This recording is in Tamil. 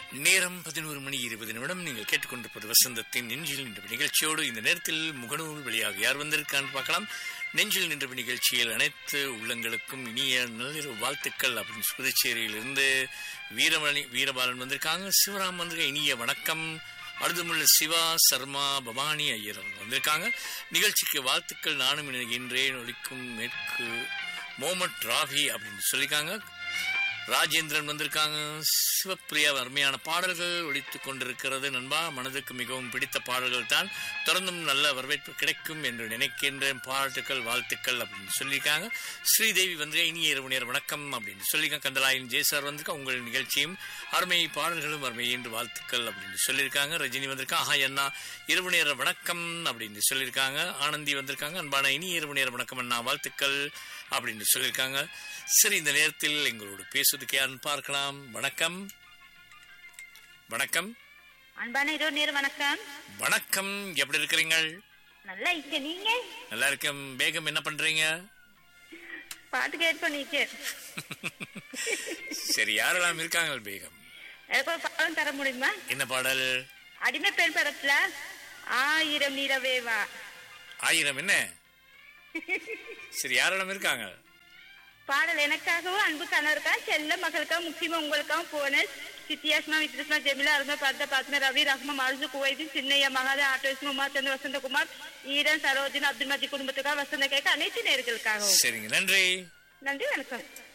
நேரம் பதினோரு மணி இருபது நிமிடம் நீங்கள் கேட்டுக்கொண்டிருப்பது வசந்தத்தின் நெஞ்சில் நின்ற நிகழ்ச்சியோடு இந்த நேரத்தில் முகநூல் வழியாக யார் வந்திருக்கான்னு பார்க்கலாம் நெஞ்சில் நின்ற நிகழ்ச்சியில் அனைத்து உள்ளங்களுக்கும் இனிய நள்ளிரவு வாழ்த்துக்கள் அப்படின்னு புதுச்சேரியிலிருந்து வீரமணி வீரபாலன் வந்திருக்காங்க சிவராம் வந்திருக்க இனிய வணக்கம் அடுத்தமுள்ள சிவா சர்மா பவானி ஐயர் அவங்க வந்திருக்காங்க நிகழ்ச்சிக்கு வாழ்த்துக்கள் நானும் இணைகின்றேன் ஒழிக்கும் மேற்கு மோமட் ராவி அப்படின்னு சொல்லியிருக்காங்க ராஜேந்திரன் வந்திருக்காங்க சிவப்பிரியா அருமையான பாடல்கள் ஒழித்துக் கொண்டிருக்கிறது நண்பா மனதுக்கு மிகவும் பிடித்த பாடல்கள் தான் தொடர்ந்தும் நல்ல வரவேற்பு கிடைக்கும் என்று நினைக்கின்ற பாராட்டுக்கள் வாழ்த்துக்கள் அப்படின்னு சொல்லியிருக்காங்க ஸ்ரீதேவி வந்து இனிய இரவு நேர வணக்கம் அப்படின்னு சொல்லியிருக்காங்க கந்தலாயின் ஜெயசார் வந்திருக்கா உங்கள் நிகழ்ச்சியும் அருமை பாடல்களும் அருமை என்று வாழ்த்துக்கள் அப்படின்னு சொல்லியிருக்காங்க ரஜினி வந்திருக்கா ஆஹா அண்ணா இரவு நேர வணக்கம் அப்படின்னு சொல்லியிருக்காங்க ஆனந்தி வந்திருக்காங்க அன்பான இனி இரவு நேர வணக்கம் அண்ணா வாழ்த்துக்கள் அப்படின்னு சொல்லியிருக்காங்க சரி இந்த நேரத்தில் எங்களோடு பேசுவதுக்கு யாருன்னு பார்க்கலாம் வணக்கம் வணக்கம் அன்பான இரவு நேரம் வணக்கம் வணக்கம் எப்படி இருக்கிறீங்க நல்லா இங்க நீங்க நல்லா இருக்கேன் பேகம் என்ன பண்றீங்க பாட்டு கேட்போம் நீங்க சரி யாரெல்லாம் இருக்காங்க பேகம் எனக்கு ஒரு படம் தர முடியுமா என்ன பாடல் அடிமை பெண் படத்துல ஆயிரம் நிறவே வா ஆயிரம் என்ன சரி யாரெல்லாம் இருக்காங்க பாடல் எனக்காகவும் அன்பு கணவருக்கா செல்ல மகளுக்காக முக்கியமா உங்களுக்காகவும் போனஸ் சித்தியாஸ்மா வித்ரஸ்மா ஜெமிலா அருமா பார்த்த பாத்மா ரவி ரஹ்மா மருசு குவைதி சின்னையா மகாதா ஆட்டோஸ்மா உமாச்சந்திர வசந்தகுமார் ஈரன் சரோஜின் அப்துல் மஜி குடும்பத்துக்காக வசந்த கேட்க அனைத்து நேர்களுக்காகவும் சரிங்க நன்றி நன்றி வணக்கம்